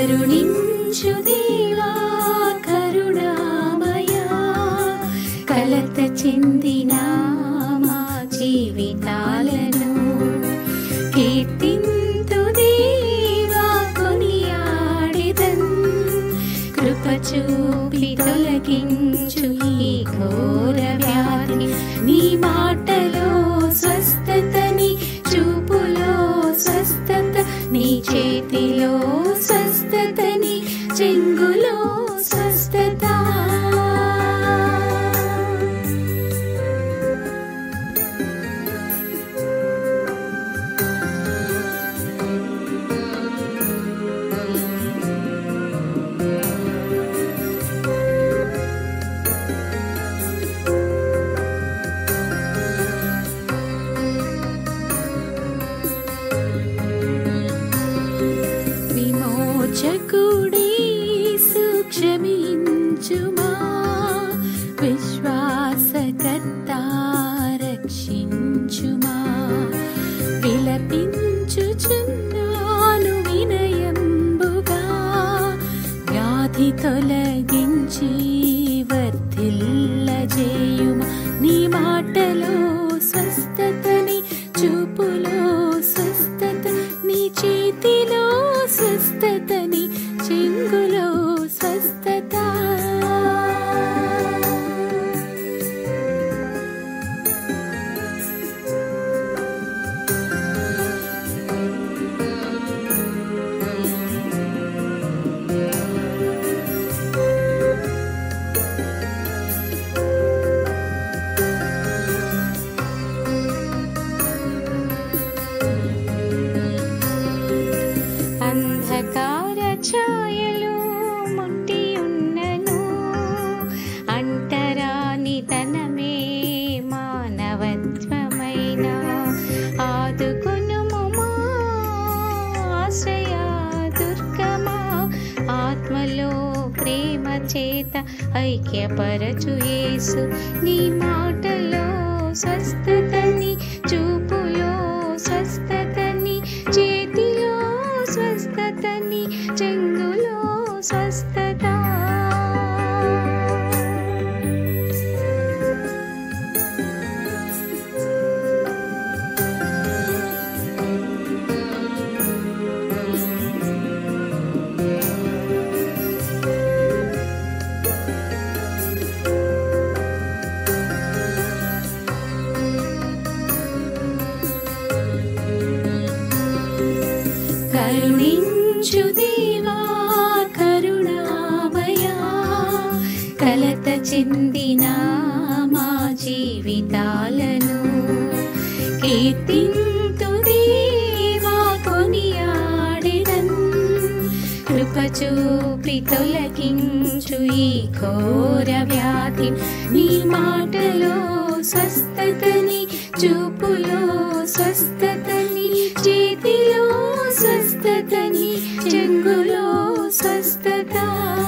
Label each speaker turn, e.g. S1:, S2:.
S1: కరుణించు దేవా కరుణామయా కలత చెందిన మా జీవితాలను కీర్తింతు దేవా కొనియాడెదన్ కృప చూపి తొలగించు ఈ ఘోర వ్యాధి నీ మాటలో స్వస్థతని చూపులో స్వస్థత నీ చేతిలో స్వస్థతని చెంగులో స్వస్థత విమోచకుడే సూక్షమించుమా విశ్వాసకర్త రక్షించుమా విలపించుచున్నాను వినయంబుగా వ్యాధి తొలగించి వర్ధిల్లజేయుమా నీ మాటలో స్వస్థతని చూపులో స్వస్థత నీ చేతిలో స్వస్థతని చెంగులో స్వస్థత అంధకార ఛాయలు ముట్టి ఉన్నను అంటరాని తనమే మానవత్వమైన ఆదుకొనుము మా ఆశ్రయ దుర్గమా ఆత్మలో ప్రేమ చేత ఐక్యపరచు యేసు నీ మాటలో స్వస్థతని చూపులో స్వస్థతని చేతిలో స్వస్థతని చెంగులో స్వస్థత కరుణించు దేవా కరుణామయా కలత చెందిన మా జీవితాలను కీర్తింతు దేవా కొనియాడెదన్ కృప చూపి తొలగించు ఈ ఘోర వ్యాధి నీ మాటలో స్వస్థతని చూపులో స్వస్థతని చేతిలో స్వస్థతని చెంగులో స్వస్థత